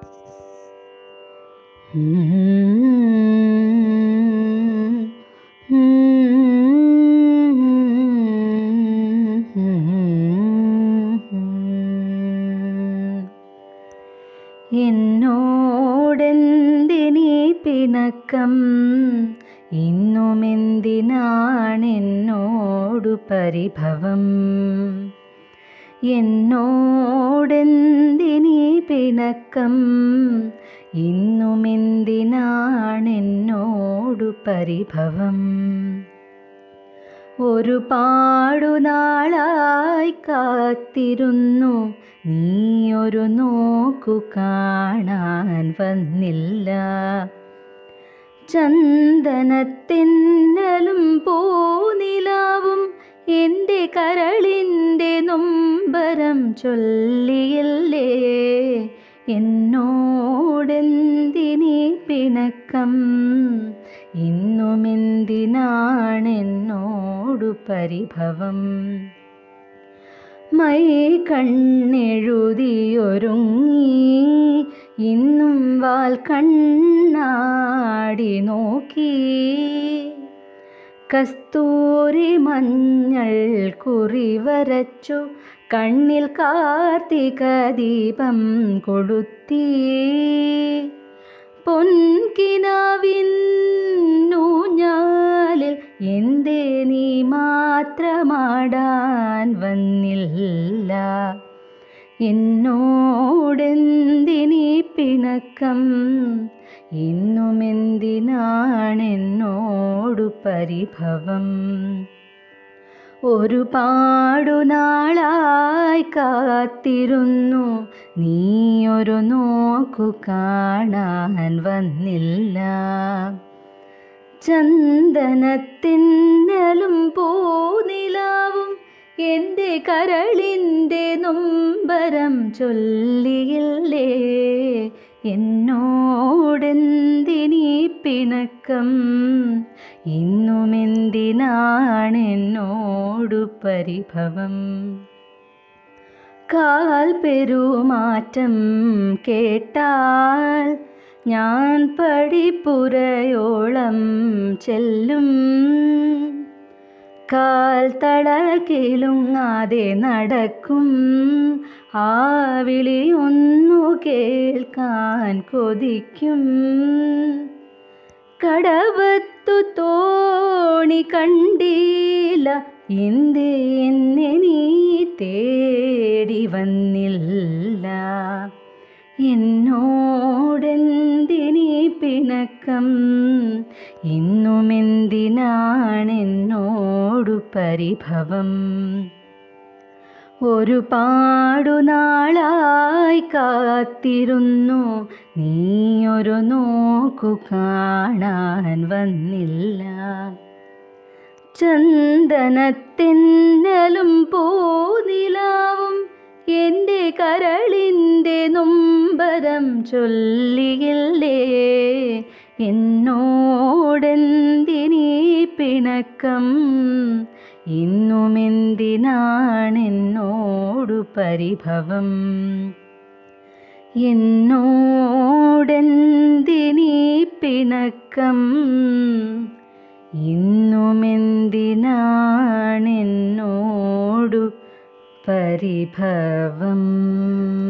എന്നോടെന്തിനീ പിണക്കം ഇന്നുമെന്തിനാണെന്നോടു പരിഭവം എന്നോടെന്തിനീ പിണക്കം ഇന്നുമെന്തിനാണെന്നോടു പരിഭവം ഒരുപാടു നാളായി കാത്തിരുന്നു നീയൊരു നോക്കു കാണാൻ വന്നില്ല ചന്ദനത്തിന്നലും പൂനിലാവും എൻ്റെ കരളിൻ്റെ നൊമ്പരം ചൊല്ലിയല്ലേ എന്നോടെന്തിനീ പിണക്കം ഇന്നുമെന്തിനാണെന്നോടു പരിഭവം മൈ കണ്ണെഴുതിയൊരുങ്ങി ഇന്നും വാൽ കണ്ണാടി നോക്കി കസ്തൂരി മഞ്ഞൾ കുറി വരച്ചു കണ്ണിൽ കാർത്തിക ദീപം കൊളുത്തി പൊൻകിനാവിന്നൂഞ്ഞാലിൽ എന്തേ നീ മാത്രമാടാൻ വന്നില്ല എന്നോടെന്തിനീ പിണക്കം ഇന്നുമെന്തിനാണെന്നോടു പരിഭവം ഒരുപാടു നാളായി കാത്തിരുന്നു നീയൊരു നോക്കു കാണാൻ വന്നില്ല ചന്ദനത്തിന്നലും പൂനിലാവും എൻ്റെ കരളിൻ്റെ നൊമ്പരം ചൊല്ലിയില്ലേ എന്നോടെന്തിനീ പിണക്കം ഇന്നുമെന്തിനാണെന്നോടു പരിഭവം കാൽ പെരുമാറ്റം കേട്ടാൽ ഞാൻ പടിപ്പുരയോളം ചെല്ലും കാൽ തളകിലുങ്ങാതെ നടക്കും ആ വിളി ഒന്നു കേൾക്കാൻ കൊതിക്കും കടവത്തു തോണി കണ്ടില്ല എന്തേ എന്നെ നീ തേടി വന്നില്ല എന്നോടെന്തിനീ പിണക്കം ഇന്നുമെന്തിനാണെന്നോടു പരിഭവം ഒരുപാടു നാളായി കാത്തിരുന്നു നീയൊരു നോക്കു കാണാൻ വന്നില്ല ചന്ദനത്തിന്നലും പൂനിലാവും എൻ്റെ കരളിൻ്റെ നൊമ്പരം ചൊല്ലിയില്ലേ എന്നോടെന്തിനീ പിണക്കം ഇന്നുമെന്തിനാണെന്നോടു പരിഭവം എന്നോടെന്തിനീ പിണക്കം ഇന്നുമെന്തിനാണെന്നോടു പരിഭവം